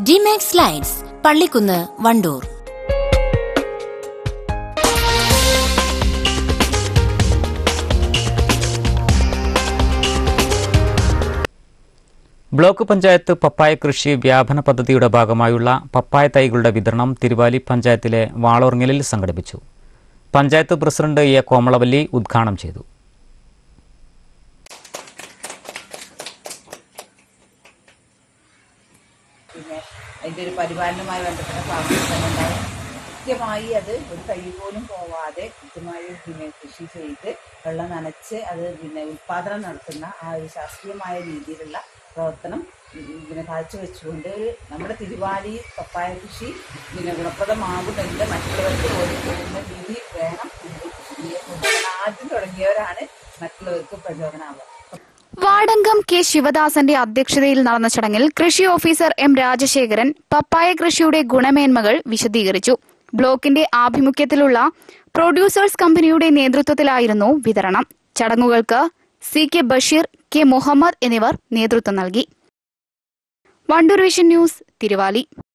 ഡിമാക്സ് lights Pallikkunnu Vandoor block panchayat പപ്പായ കൃഷി വ്യാപന പദ്ധതിയുടെ ഭാഗമായുള്ള പപ്പായ തൈകളുടെ വിതരണം തിരുവാലി പഞ്ചായത്തിലെ വാളോർങ്ങലിൽ സംഘടിപ്പിച്ചു പഞ്ചായത്ത് പ്രസിഡന്റ് എ കോമളവല്ലി ഉദ്ഘാടനം ചെയ്തു പിന്നെ അതിൻ്റെ ഒരു പരിപാലനവുമായി ബന്ധപ്പെട്ട ക്ലാസ്സുകൾ തന്നെ ഉണ്ടാവും കൃത്യമായി അത് ഒരു തൈ പോലും പോവാതെ കൃത്യമായി പിന്നെ കൃഷി ചെയ്ത് വെള്ളം നനച്ച് അത് പിന്നെ ഉൽപാദനം നടത്തുന്ന ആ ഒരു ശാസ്ത്രീയമായ രീതിയിലുള്ള പ്രവർത്തനം ഉം, പിന്നെ കാഴ്ചവെച്ചുകൊണ്ട് ഒരു നമ്മുടെ തിരുവാലി പപ്പായ കൃഷി പിന്നെ ഗുണപ്രദമാകുമെങ്കിൽ മറ്റുള്ളവർക്ക് പോലും പോകുന്ന രീതി വേണം ഇത് കൃഷിയെ കൊണ്ടുവരാൻ ആദ്യം തുടങ്ങിയവരാണ് മറ്റുള്ളവർക്ക് പ്രചോദനമാവുക വാർഡംഗം കെ ശിവദാസന്റെ അധ്യക്ഷതയിൽ നടന്ന ചടങ്ങിൽ കൃഷി ഓഫീസർ എം രാജശേഖരൻ പപ്പായ കൃഷിയുടെ ഗുണമേന്മകൾ വിശദീകരിച്ചു ബ്ലോക്കിന്റെ ആഭിമുഖ്യത്തിലുള്ള പ്രൊഡ്യൂസേഴ്സ് കമ്പനിയുടെ നേതൃത്വത്തിലായിരുന്നു വിതരണം ചടങ്ങുകൾക്ക് C K Basheer K Muhammad എന്നിവർ നേതൃത്വം നൽകി വണ്ടൂർ വിഷൻ ന്യൂസ് തിരുവാലി